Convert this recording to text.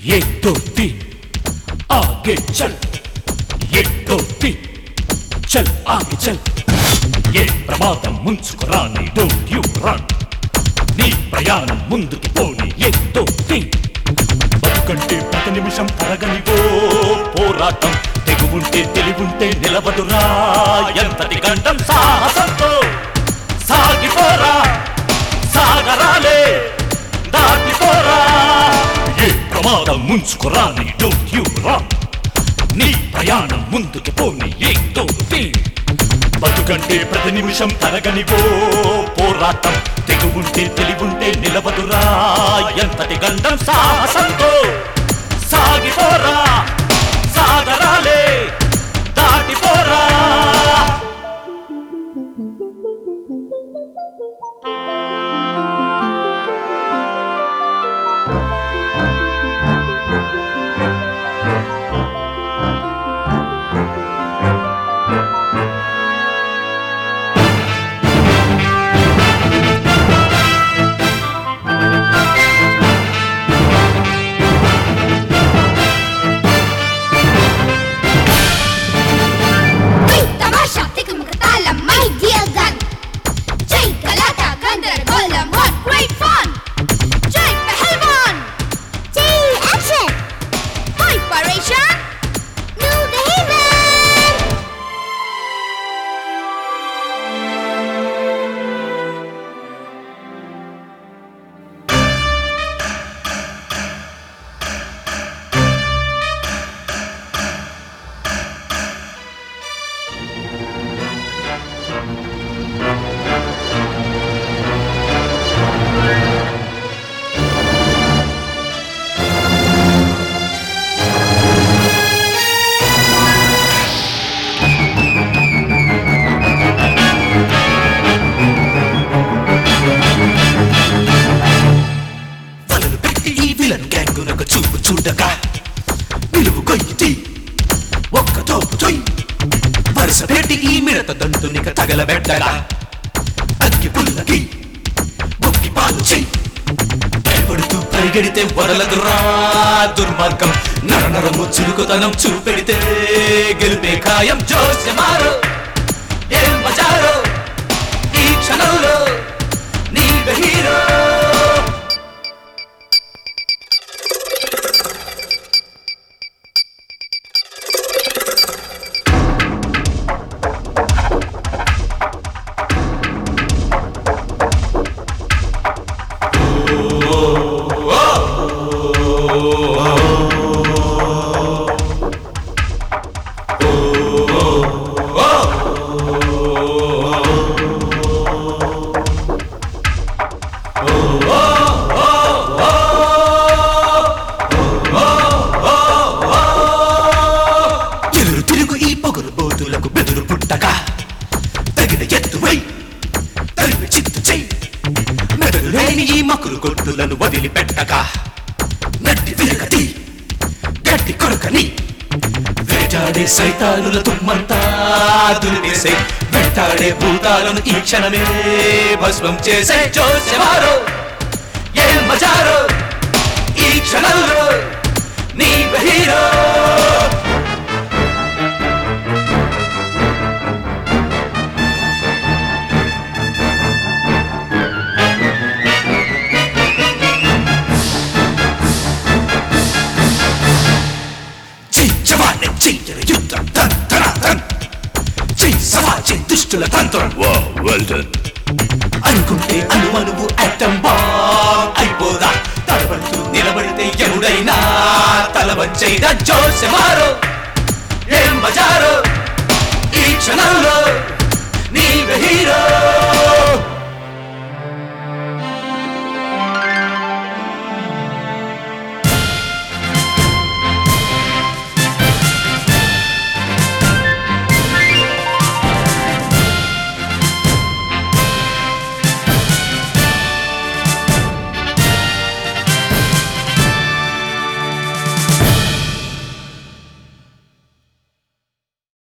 एक दो तीन आगे चल एक दो तीन चल आगे चल ఏ ప్రమాదం ముంచుకురాని డోంట్ యు రన్ నీ ప్రయాణం ముందుకి పోని ఎంతో బతుకంటే ప్రతి నిమిషం తరగనివో పోరాటం తెగువుంటే తెలివుంటే నిలబడురా ఎంతటి గండం సాహసంతో సాగిపోరా సాగరాలే దాటిపోరా ఏ ప్రమాదం ముంచుకురాని డోంట్ యు రన్ నీ ప్రయాణం ముందుకి పోని ఎంతో బతుకంటే ప్రతి నిమిషం తరగనివో పోరాటం తెగువుంటే తెలివుంటే నిలబడురా ఎంతటి గండం సాహసంతో సాగిపోరా సాగరాలే దాటిపోరా Hey, tamasha, tikkamakkatalam, my dear gun. Jai Galata, Gandhargolam, what great fun! Jai Pahalwan! Jai action! Operation New Haven! వలలు పెట్టి ఈ విలన్ గ్యాంగునకు చూపు చూడగా నిలువు కొయ్యి ఒక్క తోపు తొయ్ వరుస పెట్టి ఈ మిడత దంతునిక తగలబెట్టగా అగ్గి పుల్లకి బొక్కి పాలు చెయ్యి భయపడుతూ పరిగెడితే వదలదురా దుర్మార్గం నర నరము చురుకుతనం చూపెడితే గెలిపే ఖాయం జోస్యమారు ఏం బజారో ఈ క్షణంలో నీ హీరో ఎదురు తిరుగు ఈ పొగరు బోతులకు బెదురు పుట్టక తగిన ఎత్తువై తరిమి చిత్తు చెయ్యి మెదడు లేని ఈ మకులు కొట్టులను వదిలిపెట్టక నట్టి విరగతి గట్టి కొరకని వేటాడే సైతానుల తుమ్మంతా దులిపేసే వెంటాడే భూతాలను ఈ క్షణమే భస్మం చేసే జోసెవారో ఏం మజారో ఈ క్షణంలో నీ హీరో జవాన్ని చెయ్యని యుద్ధం తన్ తన తన్ చెయ్యి సమాజం దుష్టుల తంత్రం వెల్ డన్ అనుకుంటే అనుమనువు అట్టం బాంబ్ అయిపోదా తలబడుతూ నిలబడితే ఎవడైనా తల వంచైనా జోసెమారో ఏం బజారో ఈ క్షణంలో నీ హీరో